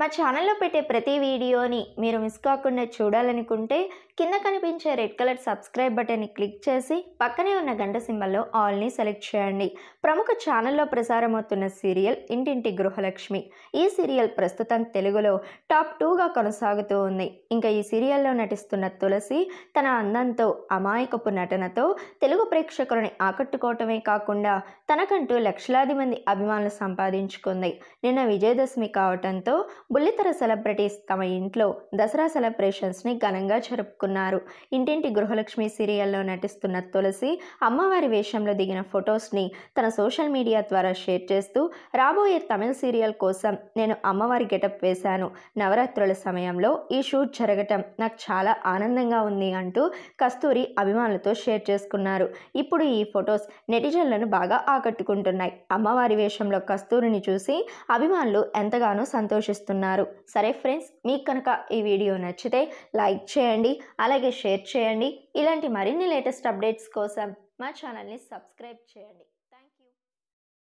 మా ఛానల్లో పెట్టే ప్రతి వీడియోని మీరు మిస్ కాకుండా చూడాలనుకుంటే కింద కనిపించే రెడ్ కలర్ సబ్స్క్రైబ్ బటన్ని క్లిక్ చేసి పక్కనే ఉన్న గంట సింబల్లో ఆల్ని సెలెక్ట్ చేయండి ప్రముఖ ఛానల్లో ప్రసారమవుతున్న సీరియల్ ఇంటింటి గృహలక్ష్మి ఈ సీరియల్ ప్రస్తుతం తెలుగులో టాప్ టూగా కొనసాగుతూ ఉంది ఇంకా ఈ సీరియల్లో నటిస్తున్న తులసి తన అందంతో అమాయకపు నటనతో తెలుగు ప్రేక్షకులని ఆకట్టుకోవటమే కాకుండా తనకంటూ లక్షలాది మంది అభిమానులు సంపాదించుకుంది నిన్న విజయదశమి కావటంతో బుల్లితెర సెలబ్రిటీస్ తమ ఇంట్లో దసరా సెలబ్రేషన్స్ని ఘనంగా జరుపుకున్నారు ఇంటింటి గృహలక్ష్మి సీరియల్లో నటిస్తున్న తులసి అమ్మవారి వేషంలో దిగిన ఫొటోస్ని తన సోషల్ మీడియా ద్వారా షేర్ చేస్తూ రాబోయే తమిళ సీరియల్ కోసం నేను అమ్మవారి గెటప్ వేశాను నవరాత్రుల సమయంలో ఈ షూట్ జరగటం నాకు చాలా ఆనందంగా ఉంది అంటూ కస్తూరి అభిమానులతో షేర్ చేసుకున్నారు ఇప్పుడు ఈ ఫొటోస్ నెటిజన్లను బాగా ఆకట్టుకుంటున్నాయి అమ్మవారి వేషంలో కస్తూరిని చూసి అభిమానులు ఎంతగానో సంతోషిస్తున్నారు సరే ఫ్రెండ్స్ మీకు కనుక ఈ వీడియో నచ్చితే లైక్ చేయండి అలాగే షేర్ చేయండి ఇలాంటి మరిన్ని లేటెస్ట్ అప్డేట్స్ కోసం మా ఛానల్ని సబ్స్క్రైబ్ చేయండి